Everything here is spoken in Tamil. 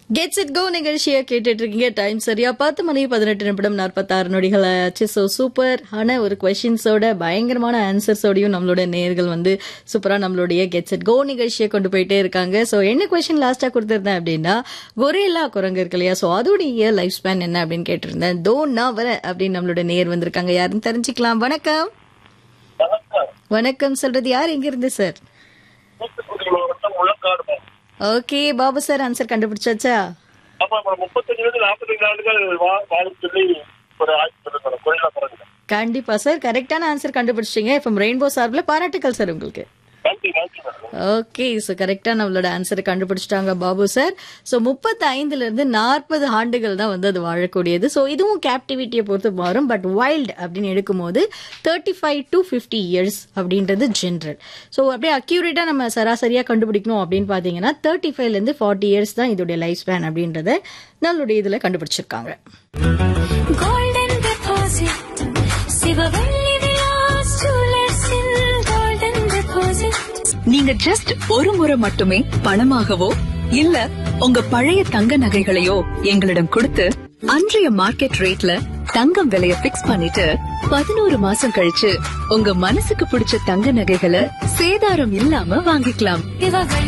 கெட்ஸ் இட் கோ நிகழ்ச்சியை கேட்டுட்டு இருக்கீங்க டைம் சரியா பத்து மணி பதினெட்டு நிமிடம் நாற்பத்தாறு நொடிகள் ஆச்சு ஸோ சூப்பர் ஆன ஒரு கொஷின்ஸோட பயங்கரமான ஆன்சர்ஸோடையும் நம்மளோட நேர்கள் வந்து சூப்பரா நம்மளுடைய கெட்ஸ் இட் கோ நிகழ்ச்சியை கொண்டு போயிட்டே இருக்காங்க ஸோ என்ன கொஷின் லாஸ்டா கொடுத்திருந்தேன் அப்படின்னா கொரில்லா குரங்கு இருக்கு இல்லையா ஸோ அதோடைய லைஃப் ஸ்பேன் என்ன அப்படின்னு கேட்டிருந்தேன் தோ நான் வரேன் அப்படின்னு நம்மளோட நேர் வந்திருக்காங்க யாருன்னு தெரிஞ்சுக்கலாம் வணக்கம் வணக்கம் சொல்றது யார் எங்க இருந்து சார் தூத்துக்குடி மாவட்டம் முழக்காடு மாவட்டம். ஓகே பாபு சார் ஆன்சர் கண்டுபிடிச்சாச்சா ஆமா ஆமா முப்பத்தஞ்சு இருந்து நாற்பத்தஞ்சு ஆண்டுகள் வா- வாழும் சொல்லி ஒரு ஆய்வு சொல்லுங்க கொள்ளா பிறகு கண்டிப்பா சார் கரெக்டான ஆன்சர் கண்டுபிடிச்சிங்க இப்போ ரெயின்போ சார்பில் பாராட்டுக்கள் சார் உங்களுக்கு நன்றி நன்றி மேடம் ஓகே ஸோ கரெக்டாக நம்மளோட ஆன்சரை கண்டுபிடிச்சிட்டாங்க பாபு சார் ஸோ முப்பத்தி ஐந்துல இருந்து நாற்பது ஆண்டுகள் தான் வந்து அது வாழக்கூடியது ஸோ இதுவும் கேப்டிவிட்டியை பொறுத்து மாறும் பட் வைல்டு அப்படின்னு எடுக்கும்போது thirty five to fifty years அப்படின்றது ஜென்ரல் ஸோ அப்படியே அக்யூரேட்டாக நம்ம சராசரியாக கண்டுபிடிக்கணும் அப்படின்னு பார்த்தீங்கன்னா தேர்ட்டி ஃபைவ்லேருந்து ஃபார்ட்டி இயர்ஸ் தான் இதோடைய லைஃப் ஸ்பேன் அப்படின்றத நம்மளுடைய இதில் கண்டுபிடிச்சிருக்காங்க golden deposit சிவவெள்ளி விலாஸ் ஜுவல்லர்ஸின் golden deposit நீங்க ஜஸ்ட் ஒரு முறை மட்டுமே பணமாகவோ இல்ல உங்க பழைய தங்க நகைகளையோ எங்களிடம் கொடுத்து அன்றைய மார்க்கெட் ரேட்ல தங்கம் விலைய பிக்ஸ் பண்ணிட்டு பதினோரு மாசம் கழிச்சு உங்க மனசுக்கு பிடிச்ச தங்க நகைகளை சேதாரம் இல்லாம வாங்கிக்கலாம் சிவவெள்ளி